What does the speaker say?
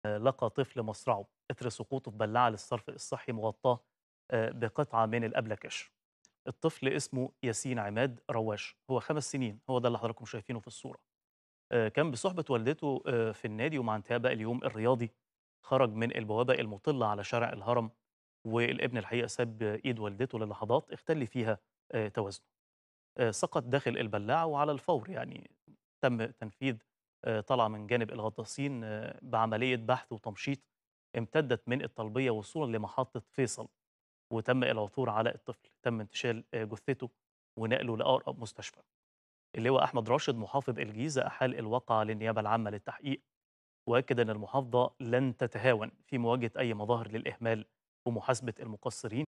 لقى طفل مصرعه إثر سقوطه في بلاعة للصرف الصحي مغطاة آه، بقطعة من الأبلكاش الطفل اسمه ياسين عماد رواش هو خمس سنين هو ده اللي حضراتكم شايفينه في الصورة آه، كان بصحبة والدته آه، في النادي ومع انتهاء بقى اليوم الرياضي خرج من البوابة المطلة على شارع الهرم والابن الحقيقة ساب إيد والدته للحظات اختل فيها آه، توازنه آه، سقط داخل البلاعة وعلى الفور يعني تم تنفيذ آه، طلعة من جانب الغطاسين آه، بعملية بحث وتمشيط امتدت من الطلبية وصولا لمحطة فيصل وتم العثور على الطفل تم انتشال آه، جثته ونقله لأقرب مستشفى اللواء أحمد راشد محافظ الجيزة أحال الواقعة للنيابة العامة للتحقيق وأكد أن المحافظة لن تتهاون في مواجهة أي مظاهر للإهمال ومحاسبة المقصرين